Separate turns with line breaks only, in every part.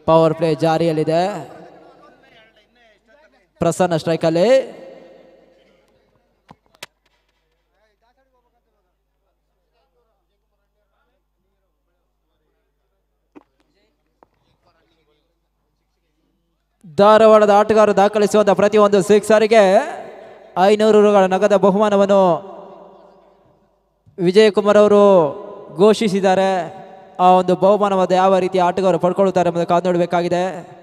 Power play ಜಾರಿಯಲ್ಲಿದೆ ಪ್ರಸನ್ನ ಸ್ಟ್ರೈಕಲ್ಲಿ ಧಾರವಾಡದ ಆಟಗಾರರು ದಾಖಲಿಸುವಂತ ಪ್ರತಿಯೊಂದು ಸಿಕ್ಸರಿಗೆ ಐನೂರು ರುಗಳ ನಗದ ಬಹುಮಾನವನ್ನು ವಿಜಯಕುಮಾರ್ ಅವರು ಘೋಷಿಸಿದ್ದಾರೆ ಆ ಒಂದು ಬಹುಮಾನವಾದ ಯಾವ ರೀತಿ ಆಟಗಾರರು ಪಡ್ಕೊಳ್ಳುತ್ತಾರೆ ಎಂಬುದು ಕಾದು ನೋಡಬೇಕಾಗಿದೆ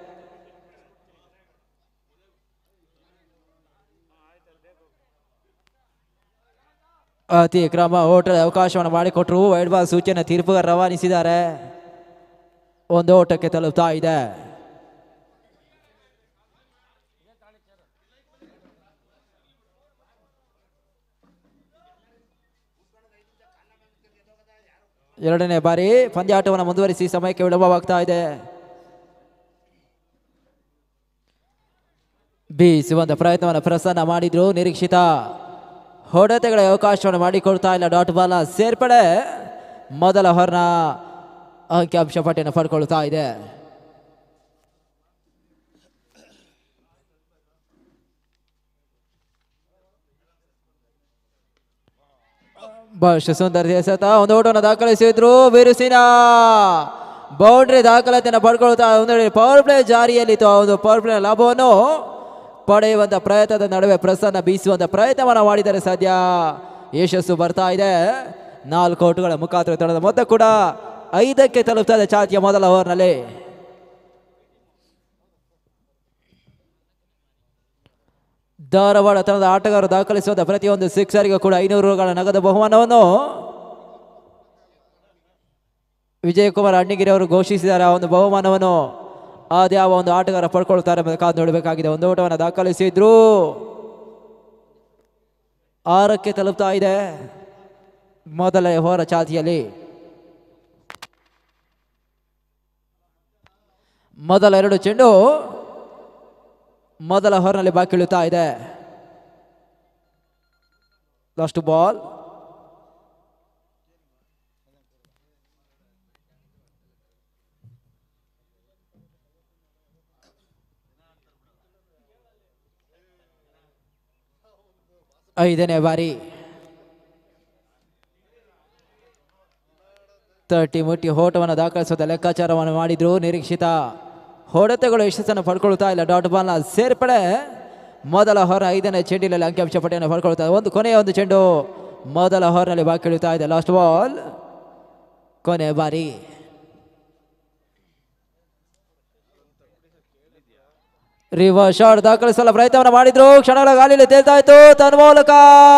ಅತಿಕ್ರಮ ಓಟದ ಅವಕಾಶವನ್ನು ಮಾಡಿಕೊಟ್ಟರು ವೈಡ್ ಬಾಲ್ ಸೂಚನೆ ತೀರ್ಪುಗಾರ ರವಾನಿಸಿದ್ದಾರೆ ಒಂದು ಓಟಕ್ಕೆ ತಲುಪ್ತಾ ಇದೆ ಎರಡನೇ ಬಾರಿ ಪಂದ್ಯಾಟವನ್ನು ಮುಂದುವರಿಸಿ ಸಮಯಕ್ಕೆ ವಿಳಂಬವಾಗ್ತಾ ಇದೆ ಬೀಸುವಂತ ಪ್ರಯತ್ನವನ್ನು ಪ್ರಸನ್ನ ಮಾಡಿದ್ರು ನಿರೀಕ್ಷಿತ ಹೊಡೆತಗಳ ಅವಕಾಶವನ್ನು ಮಾಡಿಕೊಡ್ತಾ ಇಲ್ಲ ಡಾಟ್ ಬಾಲ್ ಸೇರ್ಪಡೆ ಮೊದಲ ಹೊರನ ಅಂಕಿಅಂಶ ಪಟ್ಟಿಯನ್ನು ಪಡ್ಕೊಳ್ತಾ ಇದೆ ಬಹಳಷ್ಟು ಸುಂದರ ಎಸೆತ ಒಂದು ಓಟವನ್ನು ದಾಖಲಿಸಿದ್ರು ಬಿರುಸಿನ ಬೌಂಡ್ರಿ ದಾಖಲಾತಿಯನ್ನು ಪಡ್ಕೊಳ್ತಾ ಒಂದು ಪವರ್ ಪ್ಲೇ ಜಾರಿಯಲ್ಲಿತ್ತು ಆ ಒಂದು ಪವರ್ ಪ್ಲೇ ಲಾಭವನ್ನು ಪಡೆಯುವಂತ ಪ್ರಯತ್ನದ ನಡುವೆ ಪ್ರಸನ್ನ ಬೀಸುವಂತ ಪ್ರಯತ್ನವನ್ನು ಮಾಡಿದರೆ ಸದ್ಯ ಯಶಸ್ಸು ಬರ್ತಾ ಇದೆ ನಾಲ್ಕು ಓಟುಗಳ ಮುಖಾಂತರ ತಂಡದ ಮೊತ್ತ ಕೂಡ ಐದಕ್ಕೆ ತಲುಪ್ತಾ ಇದೆ ಚಾತಿಯ ಮೊದಲ ಓವರ್ನಲ್ಲಿ ಧಾರವಾಡ ತಂಡದ ಆಟಗಾರರು ದಾಖಲಿಸುವಂತ ಪ್ರತಿಯೊಂದು ಸಿಕ್ಸರ್ಗೂ ಕೂಡ ಐನೂರು ರುಗಳ ನಗದು ಬಹುಮಾನವನ್ನು ವಿಜಯಕುಮಾರ್ ಅಣ್ಣಿಗಿರಿ ಅವರು ಘೋಷಿಸಿದ್ದಾರೆ ಆ ಒಂದು ಬಹುಮಾನವನ್ನು ಅದ್ಯಾವ ಒಂದು ಆಟಗಾರ ಪಡ್ಕೊಳ್ತಾರೆ ಎಂಬುದು ಕಾದು ನೋಡಬೇಕಾಗಿದೆ ಒಂದು ಓಟವನ್ನು ದಾಖಲಿಸಿದ್ರು ಆರಕ್ಕೆ ತಲುಪ್ತಾ ಇದೆ ಮೊದಲ ಹೋರ ಚಾತಿಯಲ್ಲಿ ಮೊದಲ ಎರಡು ಚೆಂಡು ಮೊದಲ ಹೊರನಲ್ಲಿ ಬಾಕಿ ಉಳಿತಾ ಇದೆ ಲಾಸ್ಟ್ ಬಾಲ್ ಐದನೇ ಬಾರಿ ತರ್ಟಿ ಮುಟ್ಟಿ ಓಟವನ್ನು ದಾಖಲಿಸುವ ಲೆಕ್ಕಾಚಾರವನ್ನು ಮಾಡಿದ್ರು ನಿರೀಕ್ಷಿತ ಹೊಡೆತಗಳು ಯಶಸ್ಸನ್ನು ಪಡ್ಕೊಳ್ತಾ ಇಲ್ಲ ಡಾಟ್ ಬಾಲ್ನ ಸೇರ್ಪಡೆ ಮೊದಲ ಹೊರ ಐದನೇ ಚೆಂಡಿನಲ್ಲಿ ಅಂಕಿಅಂಶ ಪಟ್ಟಿಯನ್ನು ಪಡ್ಕೊಳ್ತಾ ಇದೆ. ಒಂದು ಕೊನೆಯ ಒಂದು ಚೆಂಡು ಮೊದಲ ಹೊರನಲ್ಲಿ ಬಾಕಿ ಉಳಿತಾ ಇದೆ ಲಾಸ್ಟ್ ಬಾಲ್ ಕೊನೆ ಬಾರಿ ರಿವರ್ಸ್ ಶಾಟ್ ದಾಖಲಿಸಲು ಪ್ರಯತ್ನವನ್ನು ಮಾಡಿದ್ರು ಕ್ಷಣಗಳ ಗಾಳಿಯಲ್ಲಿ ತೇಲ್ತಾ ಇತ್ತು ತನ್ಮೂಲಕ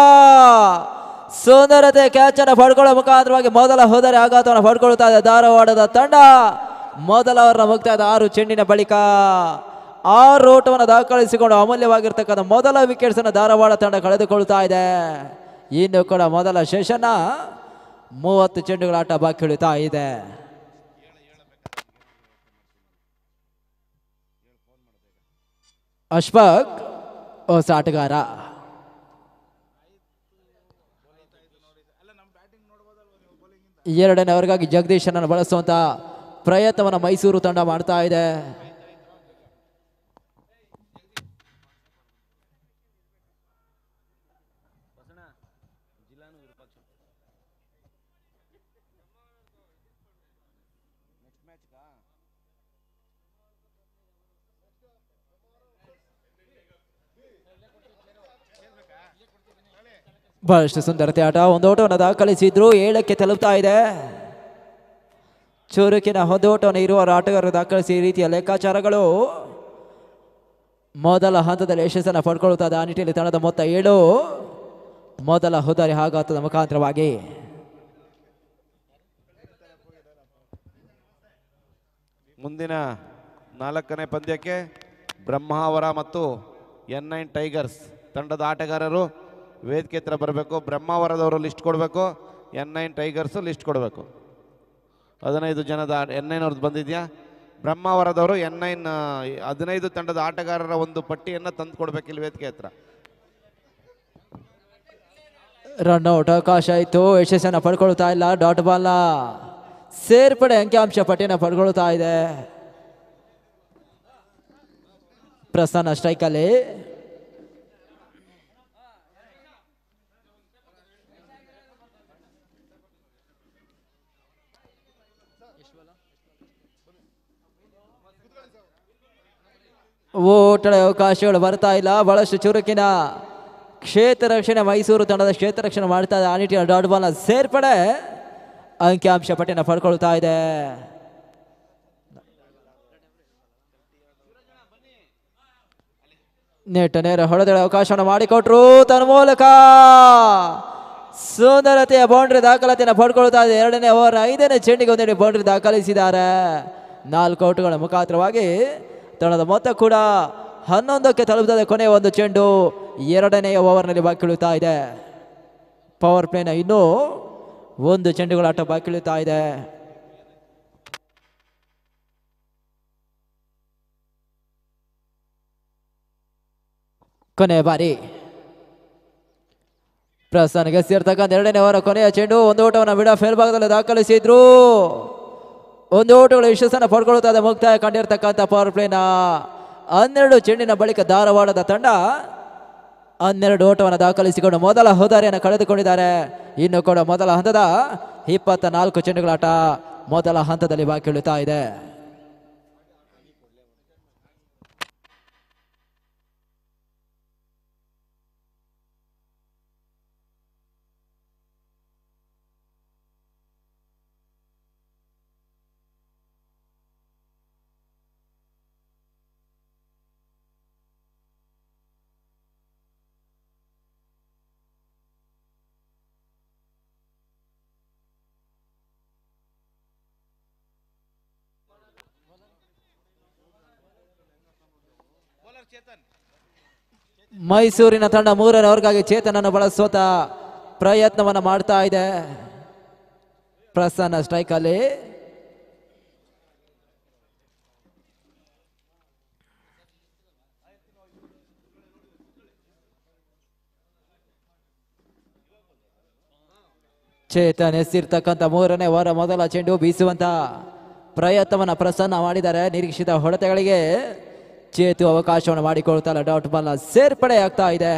ಸುಂದರತೆ ಕ್ಯಾಚ್ ಅನ್ನು ಪಡ್ಕೊಳ್ಳೋ ಮುಖಾಂತರವಾಗಿ ಮೊದಲ ಹೋದರೆ ಆಘಾತವನ್ನು ಪಡ್ಕೊಳ್ತಾ ಇದೆ ಧಾರವಾಡದ ತಂಡ ಮೊದಲ ಅವರ ಮುಕ್ತಾಯದ ಆರು ಚೆಂಡಿನ ಬಳಿಕ ಆರು ಓಟವನ್ನು ದಾಖಲಿಸಿಕೊಂಡು ಅಮೂಲ್ಯವಾಗಿರ್ತಕ್ಕಂಥ ಮೊದಲ ವಿಕೆಟ್ಸ್ ಅನ್ನು ಧಾರವಾಡ ತಂಡ ಕಳೆದುಕೊಳ್ತಾ ಇದೆ ಇನ್ನು ಕೂಡ ಮೊದಲ ಸೆಷನ್ನ ಮೂವತ್ತು ಚೆಂಡುಗಳ ಆಟ ಬಾಕಿ ಉಳಿತಾ ಇದೆ ಅಶ್ಫಾಕ್ ಹೊಸ ಆಟಗಾರ ಎರಡನೇ ಅವರಿಗಾಗಿ ಜಗದೀಶನನ್ನು ಬಳಸುವಂತ ಪ್ರಯತ್ನವನ್ನು ಮೈಸೂರು ತಂಡ ಮಾಡ್ತಾ ಇದೆ ಬಹಳಷ್ಟು ಸುಂದರತೆ ಆಟ ಒಂದು ಓಟವನ್ನು ದಾಖಲಿಸಿದ್ರು ಏಳಕ್ಕೆ ತಲುಪ್ತಾ ಇದೆ ಚುರುಕಿನ ಹೊಂದೋಟವನ್ನು ಇರುವ ಆಟಗಾರರು ದಾಖಲಿಸಿ ಈ ರೀತಿಯ ಲೆಕ್ಕಾಚಾರಗಳು ಮೊದಲ ಹಂತದಲ್ಲಿ ಯಶಸ್ಸನ್ನು ಪಡ್ಕೊಳ್ತಾ ಇದೆ ಆ ನಿಟ್ಟಿನಲ್ಲಿ ತಂಡದ ಮೊತ್ತ ಏಳು ಮೊದಲ ಹುದಾರಿ ಆಘಾತದ ಮುಖಾಂತರವಾಗಿ
ಮುಂದಿನ ನಾಲ್ಕನೇ ಪಂದ್ಯಕ್ಕೆ ಬ್ರಹ್ಮಾವರ ಮತ್ತು ಎನ್ ನೈನ್ ಟೈಗರ್ಸ್ ತಂಡದ ಆಟಗಾರರು ವೇದಿಕೆ ಹತ್ರ ಬರಬೇಕು ಬ್ರಹ್ಮಾವರದವರು ಲಿಸ್ಟ್ ಕೊಡಬೇಕು ಎನ್ ನೈನ್ ಟೈಗರ್ಸು ಲಿಸ್ಟ್ ಕೊಡಬೇಕು ಹದಿನೈದು ಜನದ ಎನ್ ನೈನ್ ಅವ್ರದ್ದು ಬಂದಿದೆಯಾ ಬ್ರಹ್ಮಾವರದವರು ಎನ್ ನೈನ್ ಹದಿನೈದು ತಂಡದ ಆಟಗಾರರ ಒಂದು ಪಟ್ಟಿಯನ್ನು ತಂದು ಕೊಡ್ಬೇಕು ಇಲ್ಲಿ ವೇದಿಕೆ ಹತ್ರ
ರನ್ ಔಟ್ ಅವಕಾಶ ಇತ್ತು ಯಶಸ್ಸನ್ನು ಪಡ್ಕೊಳ್ತಾ ಇಲ್ಲ ಡಾಟ್ ಬಾಲ್ನ ಸೇರ್ಪಡೆ ಅಂಕಿಅಂಶ ಪಟ್ಟಿಯನ್ನು ಪಡ್ಕೊಳ್ತಾ ಇದೆ ಪ್ರಸನ್ನ ಸ್ಟ್ರೈಕಲ್ಲಿ ಓಟದ ಅವಕಾಶಗಳು ಬರ್ತಾ ಇಲ್ಲ ಬಹಳಷ್ಟು ಚುರುಕಿನ ಕ್ಷೇತ್ರ ರಕ್ಷಣೆ ಮೈಸೂರು ತಂಡದ ಕ್ಷೇತ್ರ ರಕ್ಷಣೆ ಮಾಡ್ತಾ ಇದೆ ಆ ನಿಟ್ಟಿನ ಡಾಟ್ ಬಾಲ್ನ ಸೇರ್ಪಡೆ ಅಂಕಿಅಂಶ ಪಟ್ಟಿನ ಪಡ್ಕೊಳ್ತಾ ಇದೆ ನೆಟ್ಟ ನೇರ ಹೊಡೆದಳ ಅವಕಾಶವನ್ನು ಮಾಡಿಕೊಟ್ರು ತನ್ನ ಮೂಲಕ ಸುಂದರತೆಯ ಬೌಂಡ್ರಿ ದಾಖಲಾತಿಯನ್ನು ಪಡ್ಕೊಳ್ತಾ ಇದೆ ಎರಡನೇ ಓವರ್ ಐದನೇ ಚೆಂಡಿಗೆ ಒಂದೆರಡು ಬೌಂಡ್ರಿ ದಾಖಲಿಸಿದ್ದಾರೆ ನಾಲ್ಕು ಔಟ್ಗಳ ಮುಖಾಂತರವಾಗಿ ತಂಡದ ಮೊತ್ತ ಕೂಡ ಹನ್ನೊಂದಕ್ಕೆ ತಲುಪುತ್ತದೆ ಕೊನೆಯ ಒಂದು ಚೆಂಡು ಎರಡನೆಯ ಓವರ್ನಲ್ಲಿ ಬಾಕಿಳುತ್ತಾ ಇದೆ ಪವರ್ ಪ್ಲೇನ ಇನ್ನೂ ಒಂದು ಚೆಂಡುಗಳ ಆಟ ಬಾಕಿಳುತ್ತಾ ಇದೆ ಕೊನೆಯ ಬಾರಿ ಪ್ರಸನ್ಗೆ ಸೇರ್ತಕ್ಕಂಥ ಎರಡನೇ ವಾರ ಕೊನೆಯ ಚೆಂಡು ಒಂದು ಓಟವನ್ನು ಬಿಡ ಫೇಲ್ ಭಾಗದಲ್ಲಿ ದಾಖಲಿಸಿದ್ರು ಒಂದು ಓಟಗಳ ಯಶಸ್ಸನ್ನು ಪಡ್ಕೊಳ್ಳುತ್ತದೆ ಮುಕ್ತಾಯ ಕಂಡಿರ್ತಕ್ಕಂಥ ಪವರ್ ಪ್ಲೇನ ಹನ್ನೆರಡು ಚೆಂಡಿನ ಬಳಿಕ ಧಾರವಾಡದ ತಂಡ ಹನ್ನೆರಡು ಓಟವನ್ನು ದಾಖಲಿಸಿಕೊಂಡು ಮೊದಲ ಹೋದಾರಿಯನ್ನು ಕಳೆದುಕೊಂಡಿದ್ದಾರೆ ಇನ್ನು ಕೂಡ ಮೊದಲ ಹಂತದ ಇಪ್ಪತ್ತ ನಾಲ್ಕು ಚೆಂಡುಗಳಾಟ ಮೊದಲ ಹಂತದಲ್ಲಿ ಬಾಕಿ ಉಳಿತಾ ಇದೆ ಮೈಸೂರಿನ ತಂಡ ಮೂರನೇ ಓವರ್ಗಾಗಿ ಚೇತನನ್ನು ಬಳಸುವಂತ ಪ್ರಯತ್ನವನ್ನು ಮಾಡ್ತಾ ಇದೆ ಪ್ರಸನ್ನ ಸ್ಟ್ರೈಕ್ ಅಲ್ಲಿ ಚೇತನ್ ಎಸ್ಸಿರ್ತಕ್ಕಂಥ ಮೂರನೇ ವಾರ ಮೊದಲ ಚೆಂಡು ಬೀಸುವಂತ ಪ್ರಯತ್ನವನ್ನ ಪ್ರಸನ್ನ ಮಾಡಿದ್ದಾರೆ ನಿರೀಕ್ಷಿತ ಹೊಡೆತಗಳಿಗೆ ಚೇತು ಅವಕಾಶವನ್ನು ಮಾಡಿಕೊಳ್ತಾರೆ ಡಾಟ್ ಬಾಲ್ ಸೇರ್ಪಡೆ ಆಗ್ತಾ ಇದೆ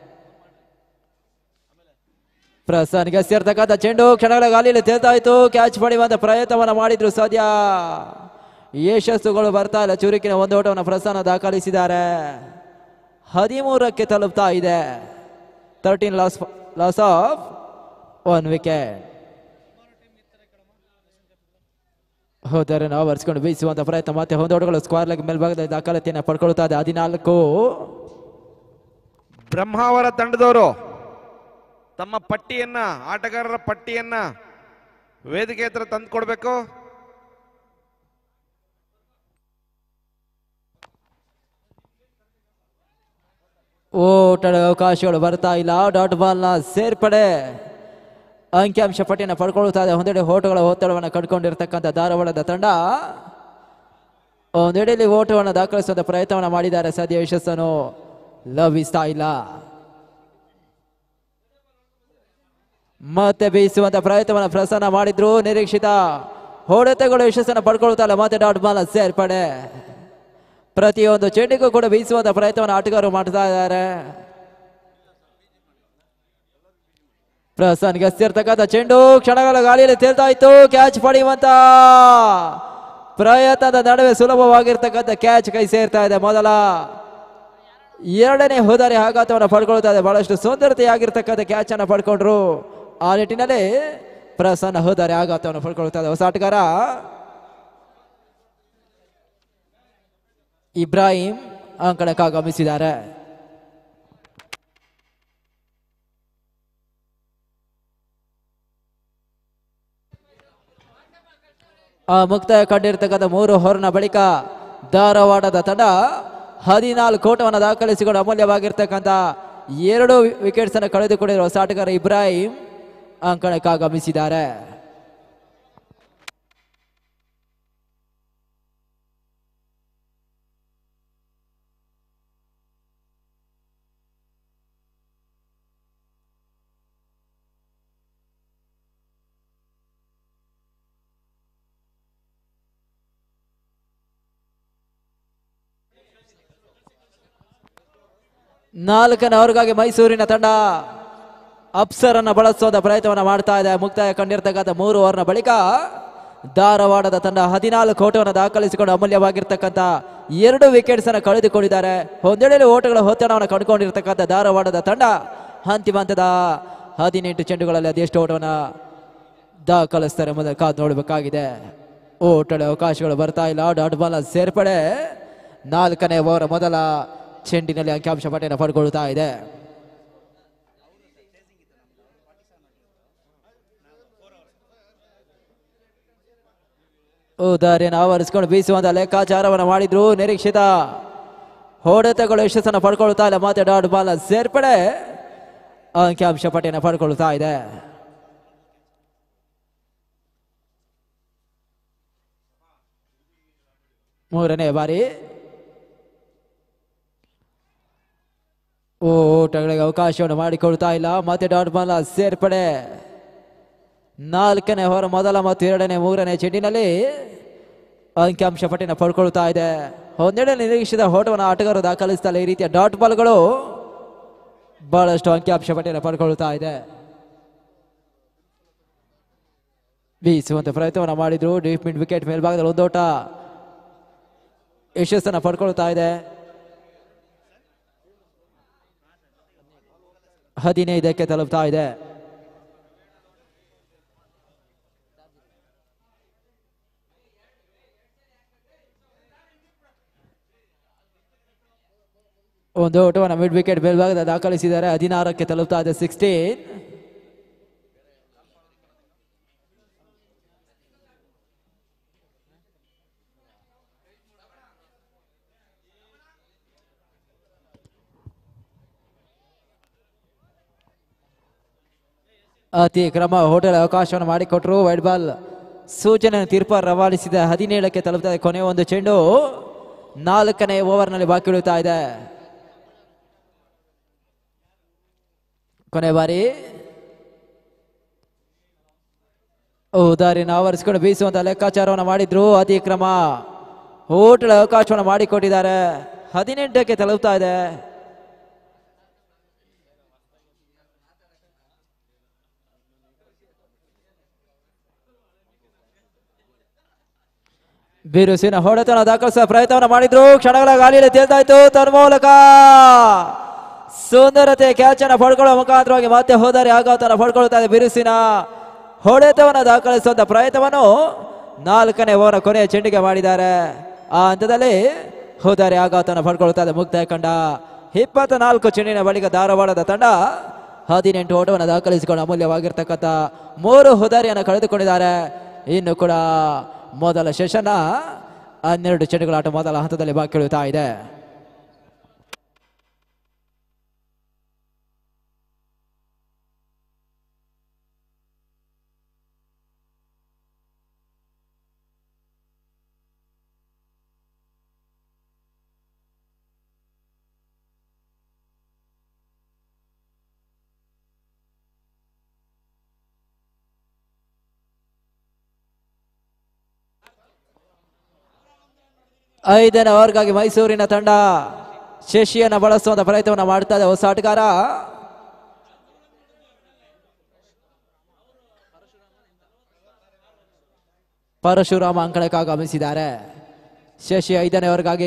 ಪ್ರಸನ್ಗೆ ಸೇರ್ತಕ್ಕಂಥ ಚೆಂಡು ಕ್ಷಣಗಳ ಗಾಲಿಯಲ್ಲಿ ತೇಲ್ತಾ ಇತ್ತು ಕ್ಯಾಚ್ ಪಡೆಯುವಂತ ಪ್ರಯತ್ನವನ್ನ ಮಾಡಿದ್ರು ಸದ್ಯ ಯಶಸ್ಸುಗಳು ಬರ್ತಾ ಇಲ್ಲ ಚುರುಕಿನ ಒಂದು ಓಟವನ್ನು ಪ್ರಸನ್ನ ದಾಖಲಿಸಿದ್ದಾರೆ ಹದಿಮೂರಕ್ಕೆ ತಲುಪ್ತಾ ಇದೆ thirteen loss loss of one wicket ಹೋದರೆ ನಾವು ಬರ್ಸ್ಕೊಂಡು ಬೀಸುವಂತ ಪ್ರಯತ್ನ ಮತ್ತೆ ಹೊಂದೋಟಗಳು ಸ್ಕ್ವಾರ್ ಲೆಗ್ ಮೇಲ್ಭಾಗದಲ್ಲಿ ದಾಖಲಾತಿಯನ್ನು ಪಡ್ಕೊಳ್ತಾ ಇದೆ ಹದಿನಾಲ್ಕು
ಬ್ರಹ್ಮಾವರ ತಂಡದವರು ತಮ್ಮ ಪಟ್ಟಿಯನ್ನ ಆಟಗಾರರ ಪಟ್ಟಿಯನ್ನ ವೇದಿಕೆ ಹತ್ರ ತಂದು ಕೊಡಬೇಕು
ಓಟದ ಅವಕಾಶಗಳು ಬರ್ತಾ ಇಲ್ಲ ಡಾಟ್ ಬಾಲ್ನ ಸೇರ್ಪಡೆ ಅಂಕಿಅಂಶ ಪಟ್ಟಿಯನ್ನು ಪಡ್ಕೊಳ್ತಾ ಇದೆ ಒಂದೆಡೆ ಓಟಗಳ ಒತ್ತಡವನ್ನು ಕಟ್ಕೊಂಡಿರ್ತಕ್ಕಂಥ ಧಾರವಾಡದ ತಂಡ ಒಂದೆಡೆಯಲ್ಲಿ ಓಟವನ್ನು ದಾಖಲಿಸುವಂತ ಪ್ರಯತ್ನವನ್ನು ಮಾಡಿದ್ದಾರೆ ಸದ್ಯ ಯಶಸ್ಸನ್ನು ಲಭಿಸ್ತಾ ಇಲ್ಲ ಮತ್ತೆ ಬೀಸುವಂತ ಪ್ರಯತ್ನವನ್ನು ಪ್ರಸನ್ನ ಮಾಡಿದ್ರು ನಿರೀಕ್ಷಿತ ಹೊಡೆತಗಳು ಯಶಸ್ಸನ್ನು ಪಡ್ಕೊಳ್ತಾ ಇಲ್ಲ ಮತ್ತೆ ಡಾಟ್ ಬಾಲ್ ಸೇರ್ಪಡೆ ಪ್ರತಿಯೊಂದು ಚೆಂಡಿಗೂ ಕೂಡ ಬೀಸುವಂತ ಪ್ರಯತ್ನವನ್ನು ಆಟಗಾರರು ಮಾಡ್ತಾ ಇದ್ದಾರೆ ಪ್ರಸನ್ಗೆ ಸೇರ್ತಕ್ಕಂಥ ಚೆಂಡು ಕ್ಷಣಗಳ ಗಾಳಿಯಲ್ಲಿ ತೇಲ್ತಾ ಇತ್ತು ಕ್ಯಾಚ್ ಪಡೆಯುವಂತ ಪ್ರಯತ್ನದ ನಡುವೆ ಸುಲಭವಾಗಿರ್ತಕ್ಕಂಥ ಕ್ಯಾಚ್ ಕೈ ಸೇರ್ತಾ ಇದೆ ಮೊದಲ ಎರಡನೇ ಹೋದಾರಿ ಆಘಾತವನ್ನು ಪಡ್ಕೊಳ್ತಾ ಇದೆ ಬಹಳಷ್ಟು ಸುಂದರತೆಯಾಗಿರ್ತಕ್ಕಂಥ ಕ್ಯಾಚ್ ಅನ್ನು ಪಡ್ಕೊಂಡ್ರು ಆ ನಿಟ್ಟಿನಲ್ಲಿ ಪ್ರಸನ್ನ ಹೋದಾರಿ ಆಘಾತವನ್ನು ಪಡ್ಕೊಳ್ತಾ ಇದೆ ಹೊಸ ಆಟಗಾರ ಇಬ್ರಾಹಿಂ ಅಂಕಣಕ್ಕೆ ಆಗಮಿಸಿದ್ದಾರೆ ಆ ಮುಕ್ತಾಯ ಕಂಡಿರ್ತಕ್ಕಂಥ ಮೂರು ಹೊರನ ಬಳಿಕ ಧಾರವಾಡದ ತಂಡ ಹದಿನಾಲ್ಕು ಓಟವನ್ನು ದಾಖಲಿಸಿಕೊಂಡು ಅಮೂಲ್ಯವಾಗಿರ್ತಕ್ಕಂಥ ಎರಡು ವಿಕೆಟ್ಸ್ ಅನ್ನು ಕಳೆದುಕೊಂಡಿರುವ ಹೊಸ ಆಟಗಾರ ಇಬ್ರಾಹಿಂ ಅಂಕಣಕ್ಕೆ ಆಗಮಿಸಿದ್ದಾರೆ ನಾಲ್ಕನೇ ಅವರಿಗಾಗಿ ಮೈಸೂರಿನ ತಂಡ ಅಪ್ಸರನ್ನ ಬಳಸೋದ ಪ್ರಯತ್ನವನ್ನು ಮಾಡ್ತಾ ಇದೆ ಮುಕ್ತಾಯ ಕಂಡಿರ್ತಕ್ಕಂಥ ಮೂರು ಓವರ್ನ ಬಳಿಕ ಧಾರವಾಡದ ತಂಡ ಹದಿನಾಲ್ಕು ಓಟವನ್ನು ದಾಖಲಿಸಿಕೊಂಡು ಅಮೂಲ್ಯವಾಗಿರ್ತಕ್ಕಂಥ ಎರಡು ವಿಕೆಟ್ಸ್ ಅನ್ನು ಕಳೆದುಕೊಂಡಿದ್ದಾರೆ ಒಂದೆಡೆ ಓಟಗಳ ಒತ್ತಡವನ್ನು ಕಂಡುಕೊಂಡಿರ್ತಕ್ಕಂಥ ಧಾರವಾಡದ ತಂಡ ಅಂತಿಮ ಹಂತದ ಹದಿನೆಂಟು ಚೆಂಡುಗಳಲ್ಲಿ ಅದೆಷ್ಟು ಓಟವನ್ನು ದಾಖಲಿಸ್ತಾರೆ ಮೊದಲು ಕಾದು ನೋಡಬೇಕಾಗಿದೆ ಓಟದ ಅವಕಾಶಗಳು ಬರ್ತಾ ಇಲ್ಲ ಡಾಟ್ ಬಾಲ್ ಸೇರ್ಪಡೆ ನಾಲ್ಕನೇ ಓವರ್ ಮೊದಲ ಚೆಂಡಿನಲ್ಲಿ ಅಂಕಿಅಂಶ ಪಟ್ಟಿಯನ್ನು ಪಡ್ಕೊಳ್ತಾ ಇದೆ ಉದಾರಿಯನ್ನು ಆವರಿಸಿಕೊಂಡು ಬೀಸುವಂತ ಲೆಕ್ಕಾಚಾರವನ್ನು ಮಾಡಿದ್ರು ನಿರೀಕ್ಷಿತ ಹೊಡೆತಗಳು ಯಶಸ್ಸನ್ನು ಪಡ್ಕೊಳ್ತಾ ಇಲ್ಲ ಮತ್ತೆ ಡಾಟ್ ಬಾಲ್ ಸೇರ್ಪಡೆ ಅಂಕಿಅಂಶ ಪಟ್ಟಿಯನ್ನು ಪಡ್ಕೊಳ್ತಾ ಇದೆ ಮೂರನೇ ಬಾರಿ ಓ ಓಟಗಳಿಗೆ ಅವಕಾಶವನ್ನು ಮಾಡಿಕೊಳ್ತಾ ಇಲ್ಲ ಮತ್ತೆ ಡಾಟ್ ಬಾಲ್ ಸೇರ್ಪಡೆ ನಾಲ್ಕನೇ ಹೊರ ಮೊದಲ ಮತ್ತು ಎರಡನೇ ಮೂರನೇ ಚೆಂಡಿನಲ್ಲಿ ಅಂಕಿಅಂಶ ಪಟ್ಟಿನ ಪಡ್ಕೊಳ್ತಾ ಇದೆ ಒಂದೆಡೆ ನಿರೀಕ್ಷಿತ ಓಟವನ್ನು ಆಟಗಾರರು ದಾಖಲಿಸ್ತಾರೆ ಈ ರೀತಿಯ ಡಾಟ್ ಬಾಲ್ಗಳು ಬಹಳಷ್ಟು ಅಂಕಿಅಂಶ ಪಟ್ಟಿನ ಪಡ್ಕೊಳ್ತಾ ಇದೆ ಬೀಸುವಂತ ಪ್ರಯತ್ನವನ್ನು ಮಾಡಿದ್ರು ಡೀಪ್ ಮಿಡ್ ವಿಕೆಟ್ ಮೇಲ್ಭಾಗದಲ್ಲಿ ಒಂದೋಟ ಯಶಸ್ಸನ್ನು ಪಡ್ಕೊಳ್ತಾ ಇದೆ ಹದಿನೈದಕ್ಕೆ ತಲುಪ್ತಾ ಇದೆ ಒಂದು ಓಟವನ್ನು ಮಿಡ್ ವಿಕೆಟ್ ಮೇಲ್ಭಾಗದ ದಾಖಲಿಸಿದ್ದಾರೆ ಹದಿನಾರಕ್ಕೆ ತಲುಪ್ತಾ ಇದೆ ಸಿಕ್ಸ್ಟೀನ್ ಅತಿ ಕ್ರಮ ಹೋಟೆಲ್ ಅವಕಾಶವನ್ನು ಮಾಡಿಕೊಟ್ರು ವೈಡ್ ಬಾಲ್ ಸೂಚನೆ ತೀರ್ಪ ರವಾನಿಸಿದ ಹದಿನೇಳಕ್ಕೆ ತಲುಪ್ತಾ ಇದೆ ಕೊನೆಯ ಒಂದು ಚೆಂಡು ನಾಲ್ಕನೇ ಓವರ್ನಲ್ಲಿ ಬಾಕಿ ಉಳಿತಾ ಇದೆ ಕೊನೆ ಬಾರಿ ಉದಾರಿನ ಆವರಿಸಿಕೊಂಡು ಬೀಸುವಂತ ಲೆಕ್ಕಾಚಾರವನ್ನು ಮಾಡಿದ್ರು ಅತಿ ಕ್ರಮ ಹೋಟೆಲ್ ಅವಕಾಶವನ್ನು ಮಾಡಿಕೊಟ್ಟಿದ್ದಾರೆ ಹದಿನೆಂಟಕ್ಕೆ ತಲುಪ್ತಾ ಇದೆ ಬಿರುಸಿನ ಹೊಡೆತನ ದಾಖಲಿಸುವ ಪ್ರಯತ್ನವನ್ನು ಮಾಡಿದ್ರು ಕ್ಷಣಗಳ ಗಾಳಿಯಲ್ಲಿ ತೇಲ್ತಾಯ್ತು ತನ್ಮೂಲಕ ಸುಂದರತೆ ಕ್ಯಾಚ್ ಅನ್ನು ಪಡ್ಕೊಳ್ಳುವ ಮುಖಾಂತರವಾಗಿ ಮತ್ತೆ ಹೋದರೆ ಆಘಾತನ ಪಡ್ಕೊಳ್ತಾ ಇದೆ ಬಿರುಸಿನ ಹೊಡೆತವನ್ನು ದಾಖಲಿಸುವಂತ ಪ್ರಯತ್ನವನ್ನು ನಾಲ್ಕನೇ ಓವರ್ ಕೊನೆಯ ಚೆಂಡಿಗೆ ಮಾಡಿದ್ದಾರೆ ಆ ಹಂತದಲ್ಲಿ ಹೋದರೆ ಆಘಾತನ ಪಡ್ಕೊಳ್ತಾ ಇದೆ ಮುಕ್ತಾಯ ಕಂಡ ಇಪ್ಪತ್ತ ನಾಲ್ಕು ಚೆಂಡಿನ ಬಳಿಕ ಧಾರವಾಡದ ತಂಡ ಹದಿನೆಂಟು ಓಟವನ್ನು ದಾಖಲಿಸಿಕೊಂಡು ಅಮೂಲ್ಯವಾಗಿರ್ತಕ್ಕಂಥ ಮೂರು ಹುದಾರಿಯನ್ನು ಕಳೆದುಕೊಂಡಿದ್ದಾರೆ ಇನ್ನು ಕೂಡ ಮೊದಲ ಸೆಷನ್ನ ಹನ್ನೆರಡು ಚೆಂಡುಗಳ ಆಟ ಮೊದಲ ಹಂತದಲ್ಲಿ ಬಾಕಿ ಉಳಿತಾ ಇದೆ ಐದನೇ ಓವರ್ಗಾಗಿ ಮೈಸೂರಿನ ತಂಡ ಶಶಿಯನ್ನು ಬಳಸುವಂತ ಪ್ರಯತ್ನವನ್ನು ಮಾಡ್ತಾ ಇದೆ ಹೊಸ ಆಟಗಾರ ಪರಶುರಾಮ ಅಂಕಣಕ್ಕೆ ಆಗಮಿಸಿದ್ದಾರೆ ಶಶಿ ಐದನೇ ಓವರ್ಗಾಗಿ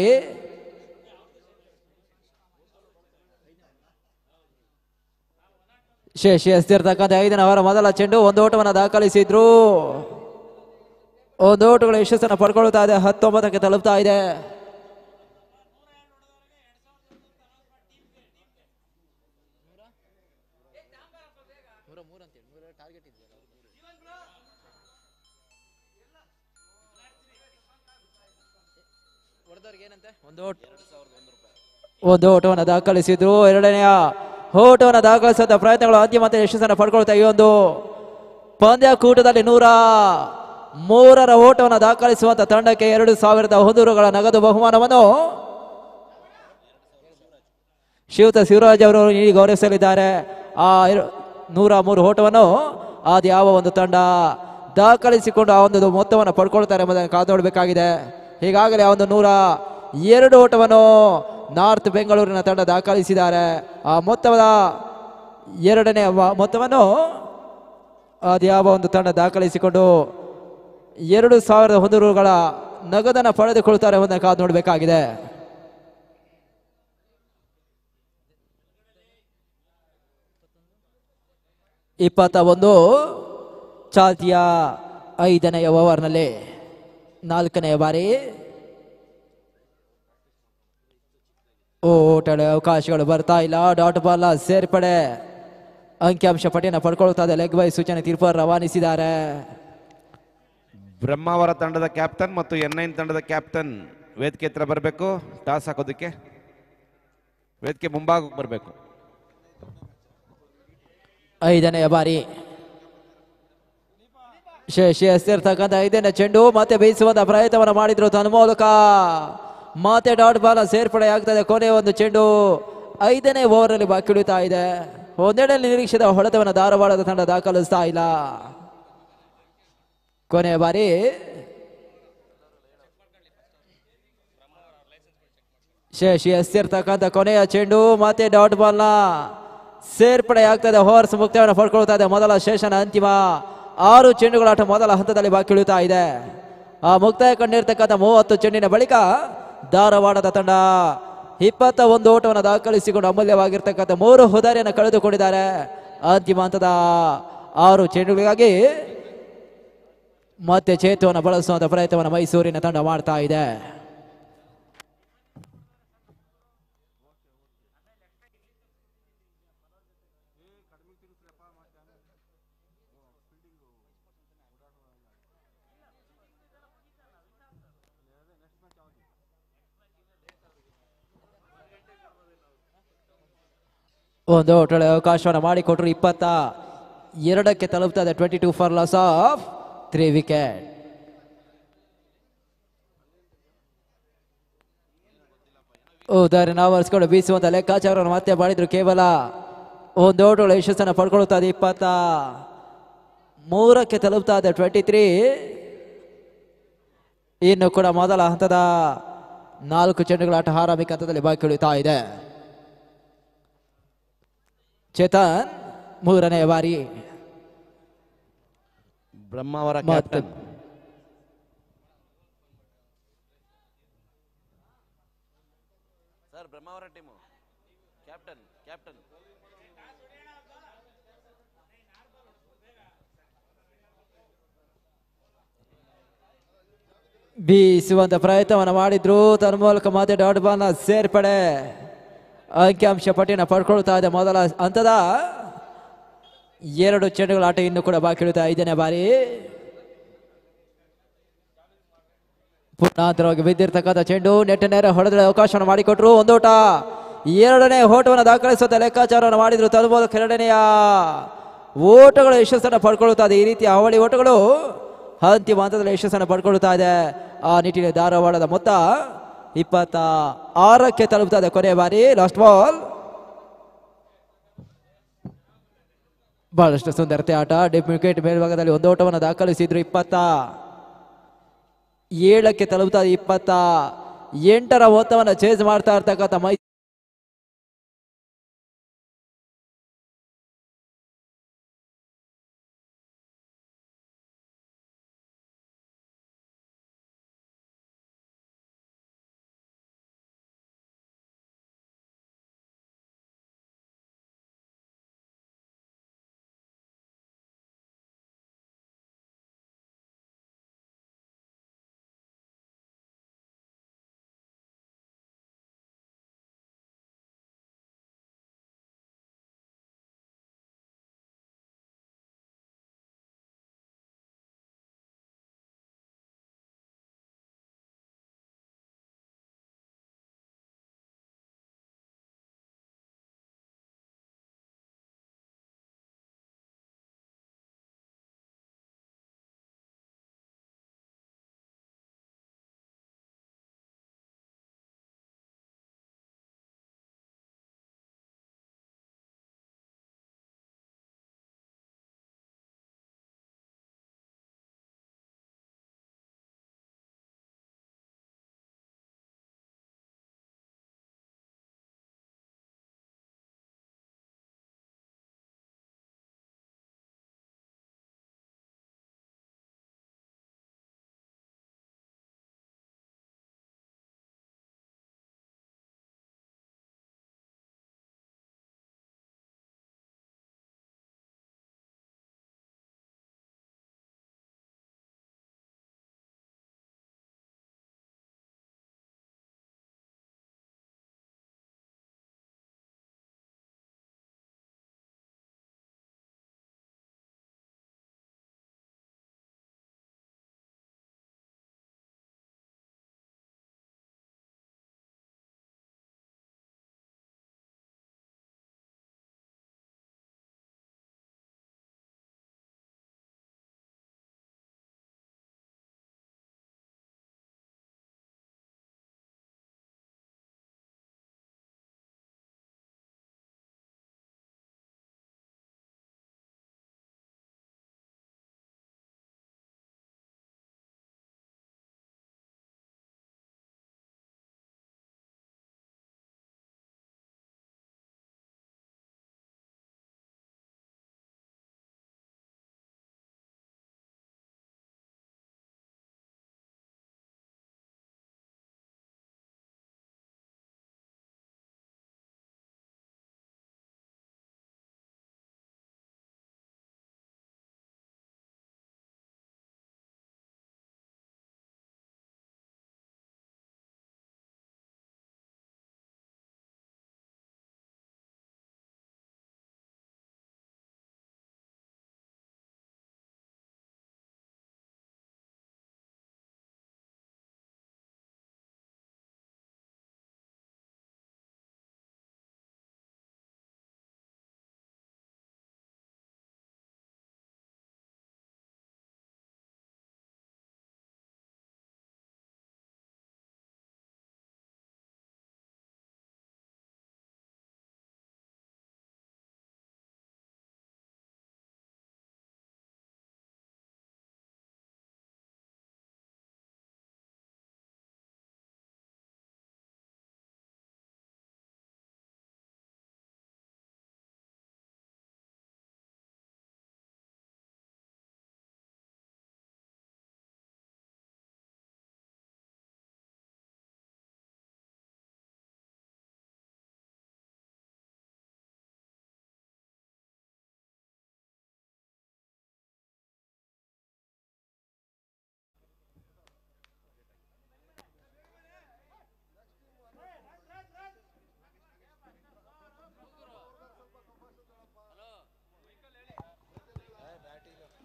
ಶಶಿ ಎಸ್ತಿರ್ತಕ್ಕಂಥ ಐದನೇ ಅವರ ಮೊದಲ ಚೆಂಡು ಒಂದು ಓಟವನ್ನು ದಾಖಲಿಸಿದ್ರು ಒಂದು ಓಟುಗಳ ಯಶಸ್ಸನ್ನು ಪಡ್ಕೊಳ್ತಾ ಇದೆ ಹತ್ತೊಂಬತ್ತಕ್ಕೆ ತಲುಪ್ತಾ ಇದೆ ಒಂದು ಓಟ್ ಒಂದು ಓಟವನ್ನು ದಾಖಲಿಸಿದ್ರು ಎರಡನೆಯ ಓಟವನ್ನು ದಾಖಲಿಸಿದ ಪ್ರಯತ್ನಗಳು ಅಂತಿಮ ಹಂತದ ಯಶಸ್ಸನ್ನು ಪಡ್ಕೊಳ್ತಾ ಈ ಒಂದು ಪಂದ್ಯಕೂಟದಲ್ಲಿ ನೂರ ಮೂರರ ಓಟವನ್ನು ದಾಖಲಿಸುವಂತ ತಂಡಕ್ಕೆ ಎರಡು ಸಾವಿರದ ಹೊಂದೂರುಗಳ ನಗದು ಬಹುಮಾನವನ್ನು ಶಿವತ ಶಿವರಾಜ್ ಅವರು ನೀಡಿ ಗೌರವಿಸಲಿದ್ದಾರೆ ಆ ಇರು- ನೂರ ಮೂರು ಓಟವನ್ನು ಅದು ಯಾವ ಒಂದು ತಂಡ ದಾಖಲಿಸಿಕೊಂಡು ಆ ಒಂದು ಮೊತ್ತವನ್ನು ಪಡ್ಕೊಳ್ತಾರೆ ಎಂಬುದನ್ನು ಕಾದು ನೋಡಬೇಕಾಗಿದೆ ಹೀಗಾಗಲೇ ಆ ಒಂದು ನೂರ ಎರಡು ಓಟವನ್ನು ನಾರ್ತ್ ಬೆಂಗಳೂರಿನ ತಂಡ ದಾಖಲಿಸಿದ್ದಾರೆ ಆ ಮೊತ್ತದ ಎರಡನೇ ವ- ಮೊತ್ತವನ್ನು ಅದ್ಯಾವ ಒಂದು ತಂಡ ದಾಖಲಿಸಿಕೊಂಡು ಎರಡು ಸಾವಿರದ ಒಂದು ರೂಗಳ ನಗದನ್ನು ಪಡೆದುಕೊಳ್ತಾರೆ ಒಂದನ್ನು ಕಾದು ನೋಡಬೇಕಾಗಿದೆ ಇಪ್ಪತ್ತ ಒಂದು ಚಾಲ್ತಿಯ ಐದನೆಯ ಓವರ್ನಲ್ಲಿ ನಾಲ್ಕನೆಯ ಬಾರಿ ಓಟದ ಅವಕಾಶಗಳು ಬರ್ತಾ ಇಲ್ಲ ಡಾಟ್ ಬಾಲ್ ಸೇರ್ಪಡೆ ಅಂಕಿಅಂಶ ಪಟ್ಟಿಯನ್ನು ಪಡ್ಕೊಳ್ತಾ ಇದೆ ಲೆಗ್ ಬೈ ಸೂಚನೆ ತೀರ್ಪು ರವಾನಿಸಿದ್ದಾರೆ
ಬ್ರಹ್ಮಾವರ ತಂಡದ ಕ್ಯಾಪ್ಟನ್ ಮತ್ತು ಎನ್ ನೈನ್ ತಂಡದ ಕ್ಯಾಪ್ಟನ್ ವೇದಿಕೆ ಹತ್ರ ಬರಬೇಕು ಟಾಸ್ ಹಾಕೋದಕ್ಕೆ ವೇದಿಕೆ ಮುಂಭಾಗಕ್ಕೆ ಬರಬೇಕು
ಐದನೆಯ ಬಾರಿ ಶೇಷಿ ಎಸ್ತಿರ್ತಕ್ಕಂಥ ಐದನೇ ಚೆಂಡು ಮತ್ತೆ ಬೇಯಿಸುವಂತ ಪ್ರಯತ್ನವನ್ನು ಮಾಡಿದ್ರು ತನ್ನ ಮೂಲಕ ಮತ್ತೆ ಡಾಟ್ ಬಾಲ್ ಸೇರ್ಪಡೆ ಆಗ್ತದೆ ಕೊನೆಯ ಒಂದು ಚೆಂಡು ಐದನೇ ಓವರಲ್ಲಿ ಬಾಕಿ ಉಳಿತಾ ಇದೆ ಒಂದೆಡೆಯಲ್ಲಿ ನಿರೀಕ್ಷಿತ ಹೊಡೆತವನ್ನು ಧಾರವಾಡದ ತಂಡ ದಾಖಲಿಸ್ತಾ ಇಲ್ಲ ಕೊನೆಯ ಬಾರಿ ಶೇಷಿ ಎಸ್ತಿರ್ತಕ್ಕಂಥ ಕೊನೆಯ ಚೆಂಡು ಮತ್ತೆ ಡಾಟ್ ಬಾಲ್ನ ಸೇರ್ಪಡೆ ಆಗ್ತದೆ ಹೋರ್ಸ್ ಮುಕ್ತವನ್ನು ಪಡ್ಕೊಳ್ತಾ ಇದೆ ಮೊದಲ ಶೇಷನ ಅಂತಿಮ ಆರು ಚೆಂಡುಗಳ ಆಟ ಮೊದಲ ಹಂತದಲ್ಲಿ ಬಾಕಿ ಉಳಿತಾ ಇದೆ ಆ ಮುಕ್ತಾಯ ಕಂಡಿರ್ತಕ್ಕಂಥ ಮೂವತ್ತು ಚೆಂಡಿನ ಬಳಿಕ ಧಾರವಾಡದ ತಂಡ ಇಪ್ಪತ್ತ ಒಂದು ಓಟವನ್ನು ದಾಖಲಿಸಿಕೊಂಡು ಅಮೂಲ್ಯವಾಗಿರ್ತಕ್ಕಂಥ ಮೂರು ಹುದಾರಿಯನ್ನು ಕಳೆದುಕೊಂಡಿದ್ದಾರೆ ಅಂತಿಮ ಹಂತದ ಆರು ಚೆಂಡುಗಳಿಗಾಗಿ ಮತ್ತೆ ಚೇತುವನ್ನು ಬಳಸುವಂತ ಪ್ರಯತ್ನವನ್ನು ಮೈಸೂರಿನ ತಂಡ ಮಾಡ್ತಾ ಇದೆ ಒಂದು ಒಳ್ಳೆ ಅವಕಾಶವನ್ನು ಮಾಡಿಕೊಟ್ರು ಇಪ್ಪತ್ತ ಎರಡಕ್ಕೆ ತಲುಪ್ತದೆ twenty two for loss of three wicket ಉದಾಹರಣೆ ಆವರಿಸ್ಕೊಂಡು ಬೀಸುವಂತ ಲೆಕ್ಕಾಚಾರವನ್ನು ಮತ್ತೆ ಮಾಡಿದ್ರು ಕೇವಲ ಒಂದು ಓಟುಗಳ ಯಶಸ್ಸನ್ನು ಪಡ್ಕೊಳ್ತಾ ಇದೆ ಇಪ್ಪತ್ತ ಮೂರಕ್ಕೆ ತಲುಪ್ತಾ ಇದೆ ಟ್ವೆಂಟಿ ತ್ರೀ ಇನ್ನು ಕೂಡ ಮೊದಲ ಹಂತದ ನಾಲ್ಕು ಚೆಂಡುಗಳ ಆಟ ಆರಂಭಿಕ ಹಂತದಲ್ಲಿ ಬಾಕಿ ಉಳಿತಾ ಇದೆ ಚೇತನ್ ಮೂರನೇ ಬಾರಿ
ಬ್ರಹ್ಮಾವರ
ಮತ್ತೆ
captain sir Brahmavar team captain captain
ಬೀಸುವಂತ ಪ್ರಯತ್ನವನ್ನು ಮಾಡಿದ್ರು ತನ್ನ ಮೂಲಕ ಮತ್ತೆ ಡಾಟ್ ಬಾಲ್ನ ಸೇರ್ಪಡೆ ಅಂಕಿಅಂಶ ಪಟ್ಟಿನ ಪಡ್ಕೊಳ್ತಾ ಇದೆ ಮೊದಲ ಹಂತದ ಎರಡು ಚೆಂಡುಗಳ ಆಟ ಇನ್ನು ಕೂಡ ಬಾಕಿ ಉಳಿತಾ ಐದನೇ ಬಾರಿ ಪುನಃ ಬಿದ್ದಿರ್ತಕ್ಕಂಥ ಚೆಂಡು ನೆಟ್ ನೇರ ಹೊಡೆದ್ರೆ ಅವಕಾಶವನ್ನು ಮಾಡಿಕೊಟ್ರು ಒಂದೋಟ ಎರಡನೇ ಓಟವನ್ನು ದಾಖಲಿಸುವಂತ ಲೆಕ್ಕಾಚಾರವನ್ನು ಮಾಡಿದ್ರು ತನ್ಮೂಲಕ ಎರಡನೆಯ ಓಟಗಳ ಯಶಸ್ಸನ್ನು ಪಡ್ಕೊಳ್ತಾ ಇದೆ ಈ ರೀತಿಯ ಅವಳಿ ಓಟಗಳು ಅಂತಿಮ ಹಂತದಲ್ಲಿ ಯಶಸ್ಸನ್ನು ಪಡ್ಕೊಳ್ತಾ ಇದೆ ಆ ನಿಟ್ಟಿನಲ್ಲಿ ಧಾರವಾಡದ ಮೊತ್ತ ಇಪ್ಪತ್ತ ಆರಕ್ಕೆ ತಲುಪ್ತಾ ಇದೆ ಕೊನೆಯ ಬಾರಿ ಲಾಸ್ಟ್ ಬಾಲ್ ಬಹಳಷ್ಟು ಸುಂದರತೆ ಆಟ ಡಿಪ್ ವಿಕೆಟ್ ಮೇಲ್ಭಾಗದಲ್ಲಿ ಒಂದು ಓಟವನ್ನು ದಾಖಲಿಸಿದ್ರು ಇಪ್ಪತ್ತ ಏಳಕ್ಕೆ ತಲುಪ್ತಾ ಇದೆ ಇಪ್ಪತ್ತ ಎಂಟರ ಮೊತ್ತವನ್ನು ಚೇಂಜ್ ಮಾಡ್ತಾ ಇರ್ತಕ್ಕಂಥ ಮೈ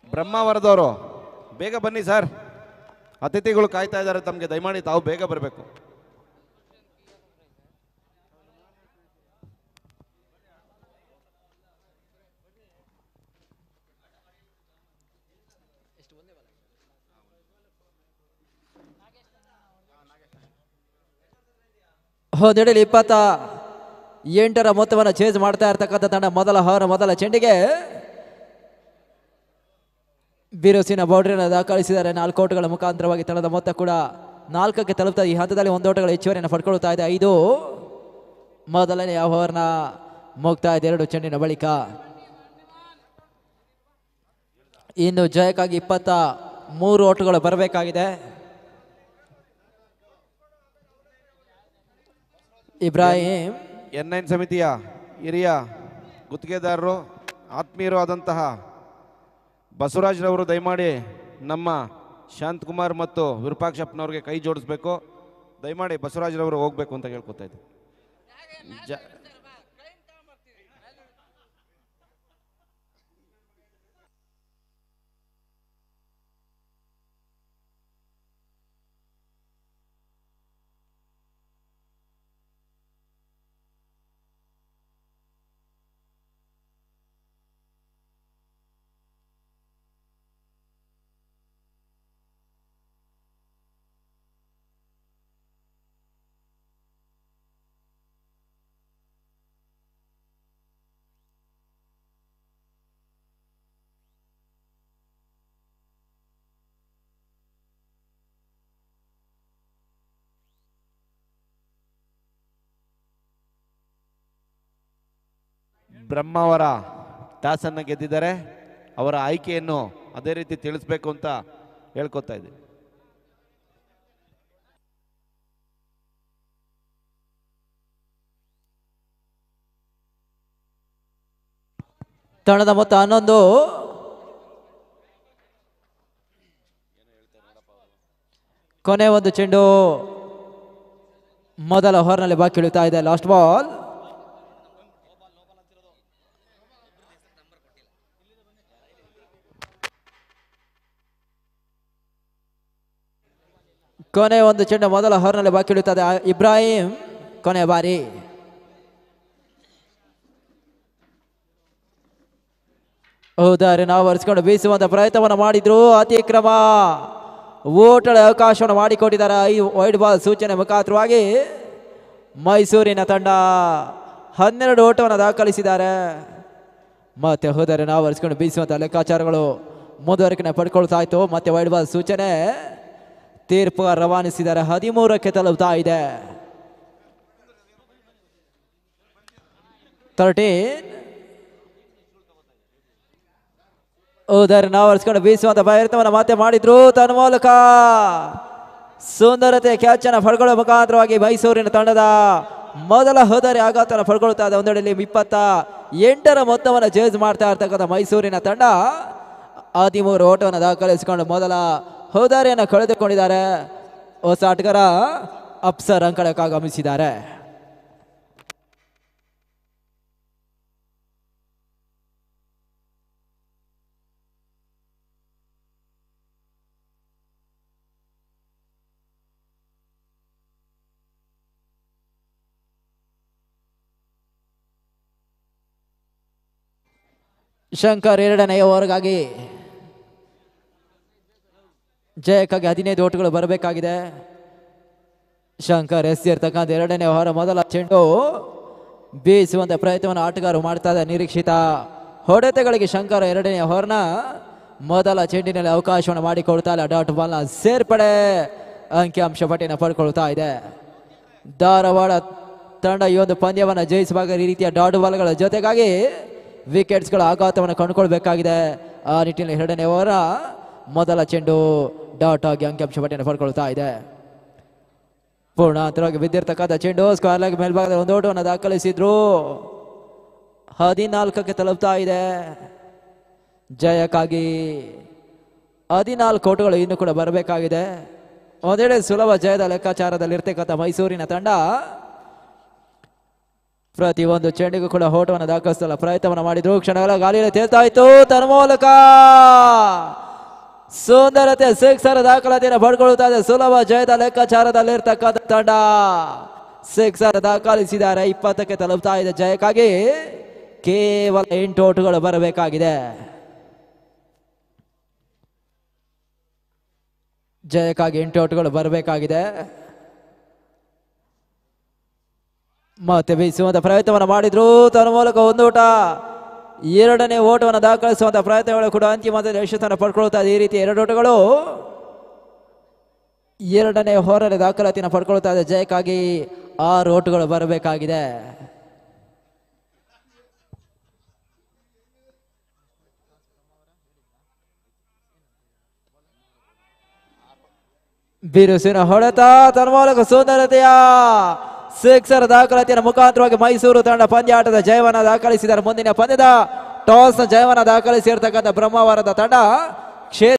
ಬ್ರಹ್ಮಾವರದವರು ಬೇಗ ಬನ್ನಿ ಸರ್ ಅತಿಥಿಗಳು ಕಾಯ್ತಾ ಇದ್ದಾರೆ ತಮಗೆ ದಯಮಾಡಿ ತಾವು ಬೇಗ ಬರಬೇಕು
ಹೊದೆಡೆಯಲ್ಲಿ ಇಪ್ಪತ್ತ ಎಂಟರ ಮೊತ್ತವನ್ನು ಚೇಂಜ್ ಮಾಡ್ತಾ ಇರ್ತಕ್ಕಂಥ ತಂಡ ಮೊದಲ ಹಾರ ಮೊದಲ ಚೆಂಡಿಗೆ ಬಿರುಸಿನ ಬೌಂಡ್ರಿಯನ್ನು ದಾಖಲಿಸಿದ್ದಾರೆ ನಾಲ್ಕು ಓಟಗಳ ಮುಖಾಂತರವಾಗಿ ತಂಡದ ಮೊತ್ತ ಕೂಡ ನಾಲ್ಕಕ್ಕೆ ತಲುಪ್ತಾ ಈ ಹಂತದಲ್ಲಿ ಒಂದು ಓಟಗಳ ಹೆಚ್ಚುವರಿಯನ್ನು ಪಡ್ಕೊಳ್ತಾ ಇದೆ ಐದು ಮೊದಲನೇ ಓವರ್ನ ಮುಗ್ತಾ ಇದೆ ಎರಡು ಚೆಂಡಿನ ಬಳಿಕ ಇನ್ನು ಜಯಕ್ಕಾಗಿ ಇಪ್ಪತ್ತ ಮೂರು ಓಟಗಳು ಬರಬೇಕಾಗಿದೆ ಇಬ್ರಾಹಿಂ
ಎನ್ ನೈನ್ ಸಮಿತಿಯ ಹಿರಿಯ ಗುತ್ತಿಗೆದಾರರು ಆತ್ಮೀಯರು ಆದಂತಹ ಬಸವರಾಜ್ರವರು ದಯಮಾಡಿ ನಮ್ಮ ಶಾಂತಕುಮಾರ್ ಮತ್ತು ವಿರೂಪಾಕ್ಷಪ್ಪನವ್ರಿಗೆ ಕೈ ಜೋಡಿಸ್ಬೇಕು ದಯಮಾಡಿ ಬಸವರಾಜ್ರವರು ಹೋಗ್ಬೇಕು ಅಂತ ಕೇಳ್ಕೊತಾ ಇದ್ದೆ ಜ ಬ್ರಹ್ಮ ಅವರ ಟಾಸನ್ನು ಗೆದ್ದಿದ್ದಾರೆ ಅವರ ಆಯ್ಕೆಯನ್ನು ಅದೇ ರೀತಿ ತಿಳಿಸ್ಬೇಕು ಅಂತ ಹೇಳ್ಕೊತಾ ಇದ್ದೆ
ತಂಡದ ಮೊತ್ತ ಹನ್ನೊಂದು ಕೊನೆ ಒಂದು ಚೆಂಡು ಮೊದಲ ಹೊರನಲ್ಲಿ ಬಾಕಿ ಉಳಿತಾ ಇದೆ ಲಾಸ್ಟ್ ಬಾಲ್ ಕೊನೆ ಒಂದು ಚೆಂಡು ಮೊದಲ ಹೊರನಲ್ಲಿ ಬಾಕಿ ಉಳಿತದೆ ಇಬ್ರಾಹಿಂ ಕೊನೆ ಬಾರಿ ಹೌದಾರೆ ನಾವು ಒರೆಸ್ಕೊಂಡು ಬೀಸುವಂತ ಪ್ರಯತ್ನವನ್ನು ಮಾಡಿದ್ರು ಅತಿಕ್ರಮ ಓಟಳ ಅವಕಾಶವನ್ನು ಮಾಡಿಕೊಟ್ಟಿದ್ದಾರೆ ಈ ವೈಡ್ ಬಾಲ್ ಸೂಚನೆ ಮುಖಾಂತರವಾಗಿ ಮೈಸೂರಿನ ತಂಡ ಹನ್ನೆರಡು ಓಟವನ್ನು ದಾಖಲಿಸಿದ್ದಾರೆ ಮತ್ತೆ ಹೋದರೆ ನಾವು ಒರೆಸ್ಕೊಂಡು ಬೀಸುವಂತ ಲೆಕ್ಕಾಚಾರಗಳು ಮುಂದುವರಿಕೆ ಪಡ್ಕೊಳ್ತಾ ಇತ್ತು ಮತ್ತೆ ವೈಡ್ ಬಾಲ್ ಸೂಚನೆ ತೀರ್ಪು ರವಾನಿಸಿದ್ದಾರೆ ಹದಿಮೂರಕ್ಕೆ ತಲುಪ್ತಾ ಇದೆ ತರ್ಟೀನ್ ಉದರ್ ನಾವು ಅರ್ಸ್ಕೊಂಡು ಬೀಸುವಂತ ಪ್ರಯತ್ನವನ್ನು ಮತ್ತೆ ಮಾಡಿದ್ರು ತನ್ನ ಮೂಲಕ ಸುಂದರತೆ ಕ್ಯಾಚ್ ಅನ್ನು ಪಡ್ಕೊಳ್ಳೋ ಮುಖಾಂತರವಾಗಿ ಮೈಸೂರಿನ ತಂಡದ ಮೊದಲ ಹೋದರೆ ಆಘಾತವನ್ನು ಪಡ್ಕೊಳ್ತಾ ಇದೆ ಒಂದೆಡೆಯಲ್ಲಿ ಇಪ್ಪತ್ತ ಎಂಟರ ಮೊತ್ತವನ್ನು ಚೇಂಜ್ ಮಾಡ್ತಾ ಇರ್ತಕ್ಕಂಥ ಮೈಸೂರಿನ ತಂಡ ಹದಿಮೂರು ಓಟವನ್ನು ದಾಖಲಿಸಿಕೊಂಡು ಮೊದಲ ಹೋದಾರಿಯನ್ನು ಕಳೆದುಕೊಂಡಿದ್ದಾರೆ ಹೊಸ ಆಟಗಾರ ಅಪ್ಸರ್ ಅಂಕಣಕ್ಕೆ ಆಗಮಿಸಿದ್ದಾರೆ ಶಂಕರ್ ಎರಡನೇ ಓವರ್ಗಾಗಿ ಜಯಕ್ಕಾಗಿ ಹದಿನೈದು ಓಟುಗಳು ಬರಬೇಕಾಗಿದೆ ಶಂಕರ್ ಎಸ್ತಿರ್ತಕ್ಕಂಥ ಎರಡನೇ ಓವರ್ ಮೊದಲ ಚೆಂಡು ಬೀಸುವಂತ ಪ್ರಯತ್ನವನ್ನು ಆಟಗಾರರು ಮಾಡ್ತಾ ಇದ್ದಾರೆ ನಿರೀಕ್ಷಿತ ಹೊಡೆತಗಳಿಗೆ ಶಂಕರ್ ಎರಡನೇ ಓವರ್ನ ಮೊದಲ ಚೆಂಡಿನಲ್ಲಿ ಅವಕಾಶವನ್ನು ಮಾಡಿಕೊಡ್ತಾ ಇಲ್ಲ ಡಾಟ್ ಬಾಲ್ನ ಸೇರ್ಪಡೆ ಅಂಕಿಅಂಶ ಪಟ್ಟಿನ ಪಡ್ಕೊಳ್ತಾ ಇದೆ ಧಾರವಾಡ ತಂಡ ಈ ಒಂದು ಪಂದ್ಯವನ್ನು ಜಯಿಸುವಾಗ ಈ ರೀತಿಯ ಡಾಟ್ ಬಾಲ್ಗಳ ಜೊತೆಗಾಗಿ ವಿಕೆಟ್ಸ್ಗಳ ಆಘಾತವನ್ನು ಕಂಡುಕೊಳ್ಬೇಕಾಗಿದೆ ಆ ನಿಟ್ಟಿನಲ್ಲಿ ಎರಡನೇ ಓವರ ಮೊದಲ ಚೆಂಡು ಡಾಟ್ ಆಗಿ ಅಂಕಿಅಂಶ ಪಟ್ಟಿಯನ್ನು ಪಡ್ಕೊಳ್ತಾ ಇದೆ ಪೂರ್ಣಾಂತರವಾಗಿ ಬಿದ್ದಿರ್ತಕ್ಕಂಥ ಚೆಂಡು ಸ್ಕ್ವೇರ್ ಲೆಗ್ ಮೇಲ್ಭಾಗದಲ್ಲಿ ಒಂದು ಓಟವನ್ನು ದಾಖಲಿಸಿದ್ರು ಹದಿನಾಲ್ಕಕ್ಕೆ ತಲುಪ್ತಾ ಇದೆ ಜಯಕ್ಕಾಗಿ ಹದಿನಾಲ್ಕು ಓಟುಗಳು ಇನ್ನು ಕೂಡ ಬರಬೇಕಾಗಿದೆ ಒಂದೆಡೆ ಸುಲಭ ಜಯದ ಲೆಕ್ಕಾಚಾರದಲ್ಲಿ ಇರ್ತಕ್ಕಂಥ ಮೈಸೂರಿನ ತಂಡ ಪ್ರತಿ ಒಂದು ಚೆಂಡಿಗೂ ಕೂಡ ಓಟವನ್ನು ದಾಖಲಿಸಲು ಪ್ರಯತ್ನವನ್ನು ಮಾಡಿದ್ರು ಕ್ಷಣಗಳ ಗಾಳಿಯಲ್ಲಿ ತೇಲ್ತಾ ಇತ್ತು ತನ್ನ ಮೂಲಕ ಸುಂದರತೆ ಸಿಕ್ಸರ್ ದಾಖಲಾತಿಯನ್ನು ಪಡ್ಕೊಳ್ತಾ ಇದೆ ಸುಲಭ ಜಯದ ಲೆಕ್ಕಾಚಾರದಲ್ಲಿರ್ತಕ್ಕಂಥ ತಂಡ ಸಿಕ್ಸರ್ ದಾಖಲಿಸಿದ್ದಾರೆ ಇಪ್ಪತ್ತಕ್ಕೆ ತಲುಪ್ತಾ ಇದೆ ಜಯಕ್ಕಾಗಿ ಕೇವಲ ಎಂಟು ಓಟುಗಳು ಬರಬೇಕಾಗಿದೆ ಜಯಕ್ಕಾಗಿ ಎಂಟು ಓಟುಗಳು ಬರಬೇಕಾಗಿದೆ ಮತ್ತೆ ಬೀಸುವಂತ ಪ್ರಯತ್ನವನ್ನು ಮಾಡಿದ್ರು ತನ್ನ ಮೂಲಕ ಒಂದು ಓಟ ಎರಡನೇ ಓಟವನ್ನು ದಾಖಲಿಸುವಂತ ಪ್ರಯತ್ನಗಳು ಕೂಡ ಅಂತಿಮ ಹಂತದಲ್ಲಿ ಯಶಸ್ಸನ್ನು ಪಡ್ಕೊಳ್ತಾ ಇದೆ ಈ ರೀತಿ ಎರಡು ಓಟಗಳು ಎರಡನೇ ಹೋರಲ್ಲಿ ದಾಖಲಾತಿಯನ್ನು ಪಡ್ಕೊಳ್ತಾ ಇದೆ ಜಯಕ್ಕಾಗಿ ಆರು ಓಟುಗಳು ಬರಬೇಕಾಗಿದೆ ಬಿರುಸಿನ ಹೊಡೆತ ತನ್ಮೂಲಕ ಸುಂದರತೆಯ ಸಿಕ್ಸರ್ ದಾಖಲಾತಿಯ ಮುಖಾಂತರವಾಗಿ ಮೈಸೂರು ತಂಡ ಪಂದ್ಯಾಟದ ಜಯವನ್ನ ದಾಖಲಿಸಿದ್ದಾರೆ ಮುಂದಿನ ಪಂದ್ಯದ ಟಾಸ್ ಜಯವನ್ನ ದಾಖಲಿಸಿರ್ತಕ್ಕಂಥ ಬ್ರಹ್ಮಾವರದ ತಂಡ ಕ್ಷೇತ್ರ